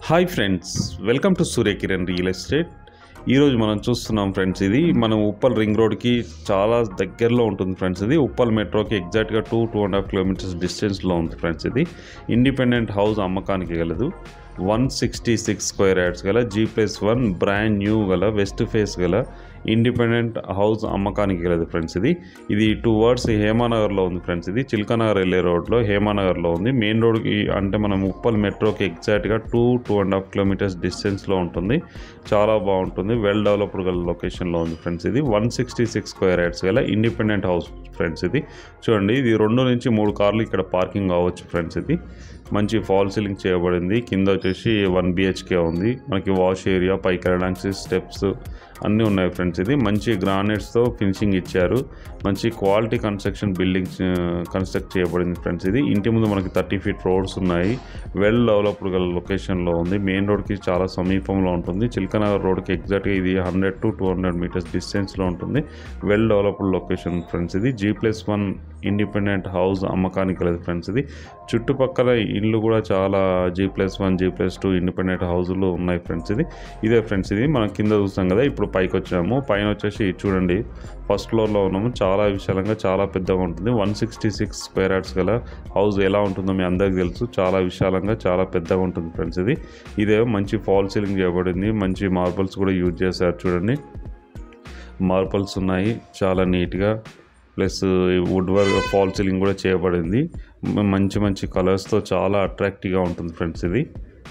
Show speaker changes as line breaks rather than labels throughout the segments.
hi friends welcome to Suryakiran real estate ఈరోజు మనం చూస్తున్నాం ఫ్రెండ్స్ ఇది మనం ఉప్పల్ రింగ్ రోడ్కి చాలా దగ్గరలో ఉంటుంది ఫ్రెండ్స్ ఇది ఉప్పల్ మెట్రోకి ఎగ్జాక్ట్గా two two and half kilometres డిస్టెన్స్లో ఉంది ఫ్రెండ్స్ ఇది ఇండిపెండెంట్ హౌస్ అమ్మకానికి గలదు one sixty six square yards గల G plus one brand new గల వెస్ట్ ఫేస్ గల ఇండిపెండెంట్ హౌస్ అమ్మకానికి గలదు ఫ్రెండ్స్ ఇది ఇది టూ వర్డ్స్ హేమానగర్లో ఉంది ఫ్రెండ్స్ ఇది చిల్కనగర్ వెళ్ళే రోడ్లో హేమానగర్లో ఉంది మెయిన్ రోడ్కి అంటే మనం ఉప్పల్ మెట్రోకి ఎగ్జాక్ట్గా two two and half kilometres డిస్టెన్స్లో ఉంటుంది చాలా బాగుంటుంది వెల్ డెవలప్డ్ గల లొకేషన్లో ఉంది ఫ్రెండ్స్ ఇది one sixty six square yards గల ఇండిపెండెంట్ హౌస్ ఫ్రెండ్స్ ఇది చూడండి ఇది రెండు నుంచి మూడు కార్లు ఇక్కడ పార్కింగ్ కావచ్చు ఫ్రెండ్స్ ఇది మంచి ఫాల్ సీలింగ్ చేయబడింది కింద వచ్చేసి వన్ బిహెచ్కే ఉంది మనకి వాష్ ఏరియా పైకి వెళ్ళడానికి స్టెప్స్ అన్నీ ఉన్నాయి ఫ్రెండ్స్ ఇది మంచి గ్రానైట్స్తో ఫినిషింగ్ ఇచ్చారు మంచి క్వాలిటీ కన్స్ట్రక్షన్ బిల్డింగ్ కన్స్ట్రక్ట్ చేయబడింది ఫ్రెండ్స్ ఇది ఇంటి ముందు మనకి థర్టీ ఫీట్ రోడ్స్ ఉన్నాయి వెల్ డెవలప్డ్ గల లొకేషన్లో ఉంది మెయిన్ రోడ్కి చాలా సమీపంలో ఉంటుంది చిల్కనగర్ రోడ్కి ఎగ్జాక్ట్గా ఇది hundred to two hundred metres డిస్టెన్స్లో ఉంటుంది వెల్ డెవలప్డ్ లొకేషన్ ఫ్రెండ్స్ ఇది G plus one independent house అమ్మకానికి లేదు ఫ్రెండ్స్ ఇది చుట్టుపక్కల ఇల్లు కూడా చాలా G plus one G plus two independent హౌజులు ఉన్నాయి ఫ్రెండ్స్ ఇది ఇదే ఫ్రెండ్స్ ఇది మనం కింద చూస్తాం కదా ఇప్పుడు పైకి వచ్చాము పైన వచ్చేసి చూడండి ఫస్ట్ ఫ్లోర్లో ఉన్నాము చాలా విశాలంగా చాలా పెద్దగా ఉంటుంది one sixty six square yards గల హౌస్ ఎలా ఉంటుందో మీ అందరికీ తెలుసు చాలా విశాలంగా చాలా పెద్దగా ఉంటుంది ఫ్రెండ్స్ ఇది ఇదే మంచి ఫాల్ సీలింగ్ చేయబడింది మంచి మార్బల్స్ కూడా యూజ్ చేశారు చూడండి మార్బల్స్ ఉన్నాయి చాలా నీట్గా plus wood work fall ceiling కూడా చేయబడింది మ- మంచి మంచి కలర్స్తో చాలా అట్రాక్టివ్గా ఉంటుంది ఫ్రెండ్స్ ఇది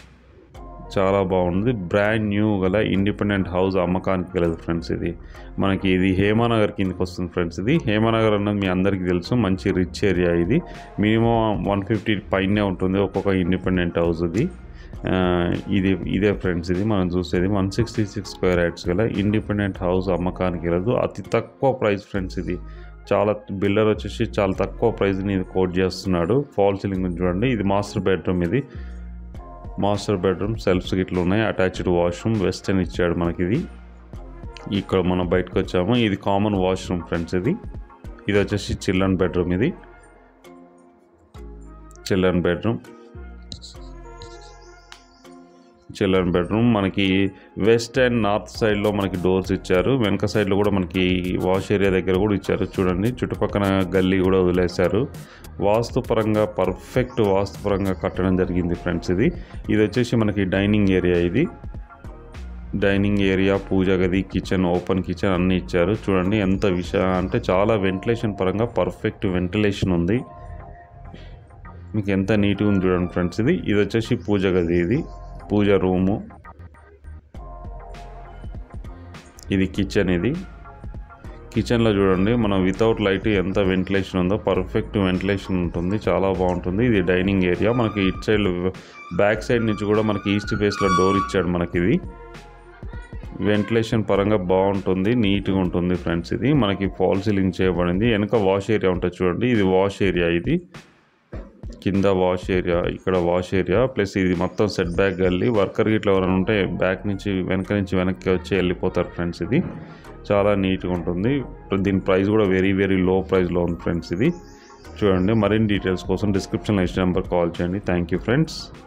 చాలా బాగుంది బ్రాండ్ న్యూ గల ఇండిపెండెంట్ హౌస్ అమ్మకానికి గలదు ఫ్రెండ్స్ ఇది మనకి ఇది హేమానగర్ కిందకి వస్తుంది ఫ్రెండ్స్ ఇది హేమానగర్ అన్నది మీ అందరికీ తెలుసు మంచి రిచ్ ఏరియా ఇది మినిమం వన్ ఫిఫ్టీ పైనే ఉంటుంది ఒక్కొక్క ఇండిపెండెంట్ హౌస్ ఇది ఆ, ఇది ఇదే ఫ్రెండ్స్ ఇది మనం చూసేది one sixty six square yards గల ఇండిపెండెంట్ హౌస్ అమ్మకానికి వెళ్ళదు అతి తక్కువ ప్రైస్ ఫ్రెండ్స్ ఇది చాలా బిల్డర్ వచ్చేసి చాలా తక్కువ ప్రైస్ని ఇది కోట్ చేస్తున్నాడు ఫాల్ సీలింగ్ చూడండి ఇది మాస్టర్ బెడ్రూమ్ ఇది మాస్టర్ బెడ్రూమ్ సెల్ఫ్స్ గిట్ల ఉన్నాయి అటాచ్డ్ వాష్రూమ్ వెస్టర్న్ ఇచ్చాడు మనకి ఇది ఇక్కడ మనం బయటకు వచ్చాము ఇది కామన్ వాష్రూమ్ ఫ్రెండ్స్ ఇది ఇది వచ్చేసి చిల్డ్రన్ బెడ్రూమ్ ఇది చిల్డ్రన్ బెడ్రూమ్ చిల్డ్రన్ బెడ్రూమ్ మనకి వెస్ట్ అండ్ నార్త్ సైడ్లో మనకి డోర్స్ ఇచ్చారు వెనక సైడ్లో కూడా మనకి వాష్ ఏరియా దగ్గర కూడా ఇచ్చారు చూడండి చుట్టుపక్కల గల్లీ కూడా వదిలేశారు వాస్తు పరంగా పర్ఫెక్ట్ వాస్తు పరంగా కట్టడం జరిగింది ఫ్రెండ్స్ ఇది ఇది వచ్చేసి మనకి డైనింగ్ ఏరియా ఇది డైనింగ్ ఏరియా పూజ గది కిచెన్ ఓపెన్ కిచెన్ అన్నీ ఇచ్చారు చూడండి ఎంత విష అంటే చాలా వెంటిలేషన్ పరంగా పర్ఫెక్ట్ వెంటిలేషన్ ఉంది మీకు ఎంత నీట్గా ఉంది చూడండి ఫ్రెండ్స్ ఇది ఇది వచ్చేసి పూజ గది ఇది పూజ రూము ఇది కిచెన్ ఇది కిచెన్లో చూడండి మనం వితౌట్ లైట్ ఎంత వెంటిలేషన్ ఉందో పర్ఫెక్ట్ వెంటిలేషన్ ఉంటుంది చాలా బాగుంటుంది ఇది డైనింగ్ ఏరియా మనకి ఇట్ సైడ్ బ్యాక్ సైడ్ నుంచి కూడా మనకి ఈస్ట్ ఫేస్లో డోర్ ఇచ్చాడు మనకి ఇది వెంటిలేషన్ పరంగా బాగుంటుంది నీట్గా ఉంటుంది ఫ్రెండ్స్ ఇది మనకి ఫాల్ సీలింగ్ చేయబడింది వెనక వాష్ ఏరియా ఉంటుంది చూడండి ఇది వాష్ ఏరియా ఇది కింద వాష్ ఏరియా ఇక్కడ వాష్ ఏరియా ప్లస్ ఇది మొత్తం సెట్ బ్యాక్ గల్లీ వర్కర్ గిట్లా ఎవరైనా ఉంటే బ్యాక్ నుంచి వెనక నుంచి వెనక్కి వచ్చి వెళ్ళిపోతారు ఫ్రెండ్స్ ఇది చాలా నీట్గా ఉంటుంది దీని ప్రైస్ కూడా వెరీ వెరీ లో ప్రైస్లో ఉంది ఫ్రెండ్స్ ఇది చూడండి మరిన్ని డీటెయిల్స్ కోసం డిస్క్రిప్షన్లో ఇచ్చిన నెంబర్ కాల్ చేయండి థ్యాంక్ యూ ఫ్రెండ్స్